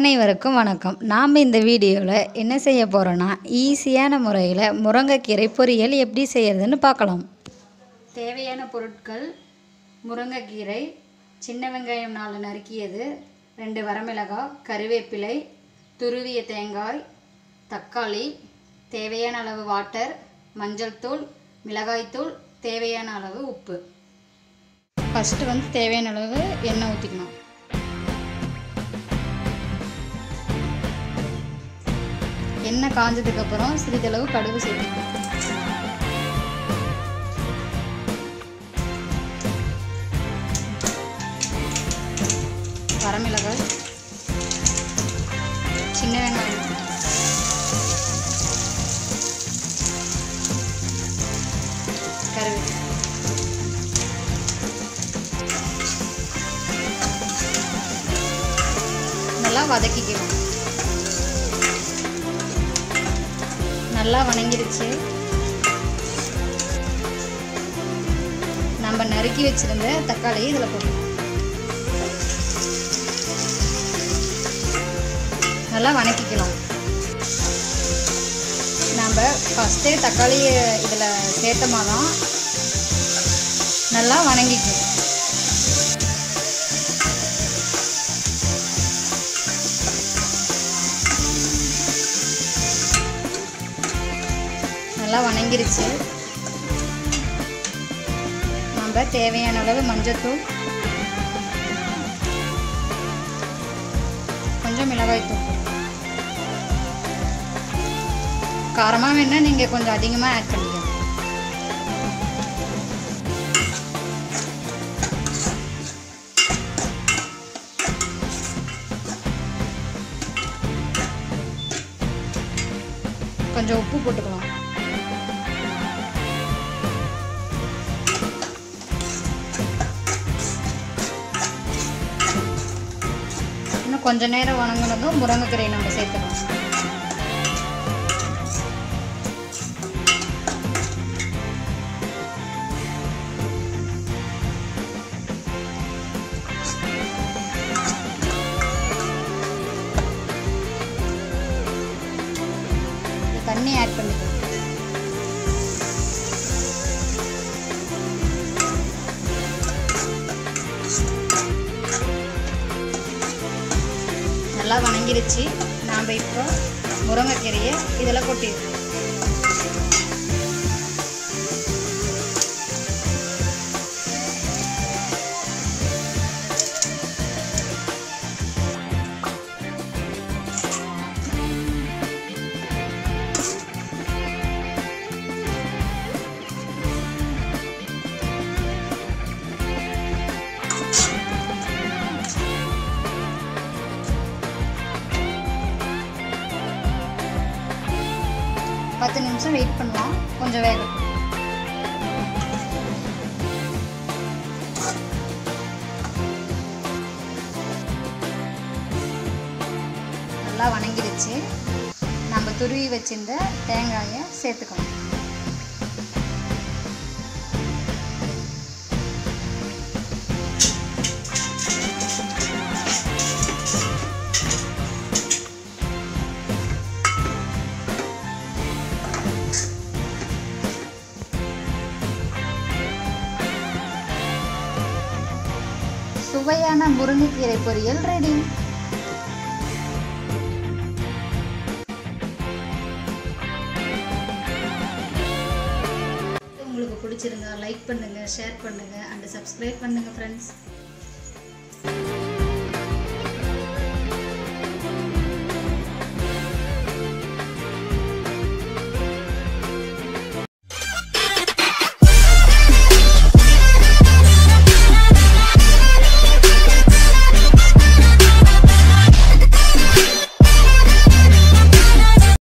அனைவருக்கும் வணக்கம் நாம் இந்த வீடியோவில் என்ன செய்ய போகிறோன்னா ஈஸியான முறையில் முருங்கைக்கீரை பொரியல் எப்படி செய்யறதுன்னு பார்க்கலாம் தேவையான பொருட்கள் முருங்கைக்கீரை சின்ன வெங்காயம் நாலு நறுக்கியது ரெண்டு வரமிளகாய் கருவேப்பிலை துருவிய தேங்காய் தக்காளி தேவையான அளவு வாட்டர் மஞ்சள் தூள் மிளகாய்த்தூள் தேவையான அளவு உப்பு ஃபஸ்ட்டு வந்து தேவையான அளவு எண்ணெய் ஊற்றிக்கணும் எண்ணெய் காஞ்சதுக்கப்புறம் சிறிதளவு கடுகு சேர்த்துக்கணும் வரமிளகாய் சின்ன வெங்காயம் கருவேப்பிலை நல்லா வதக்கிக்கலாம் நல்லா வணங்கிடுச்சு நம்ம நறுக்கி வச்சிருந்த தக்காளியை இதில் போடணும் நல்லா வணக்கிக்கலாம் நம்ம ஃபஸ்ட்டே தக்காளியை இதில் சேர்த்தமா தான் நல்லா வணங்கிக்கணும் நல்லா வணங்கிருச்சு நம்ம தேவையான அளவு மஞ்சத்தூள் கொஞ்சம் மிளகாய்த்தூள் காரமாக வேணால் நீங்கள் கொஞ்சம் அதிகமாக ஆட் பண்ணிக்கணும் கொஞ்சம் உப்பு போட்டுக்கலாம் இன்னும் கொஞ்ச நேரம் வணங்கினதும் முருங்கைக்கீரை நம்ம சேர்த்துக்கலாம் தண்ணி ஆட் பண்ணிக்கலாம் நல்லா வணங்கிருச்சு நாம் இப்போ முருங்கைக்கீரையை இதில் கொட்டிடுவோம் பத்து நிமிஷம் வெயிட் பண்ணலாம் கொஞ்சம் வேகட்டும் நல்லா வணங்கிடுச்சு நம்ம துருவி வச்சிருந்த தேங்காயை சேர்த்துக்கணும் சுவையான முருங்கைக்கீரை பொரியல் ரெடி உங்களுக்கு பிடிச்சிருந்தா லைக் பண்ணுங்க ஷேர் பண்ணுங்க அண்ட் சப்ஸ்கிரைப் பண்ணுங்க ஃப்ரெண்ட்ஸ்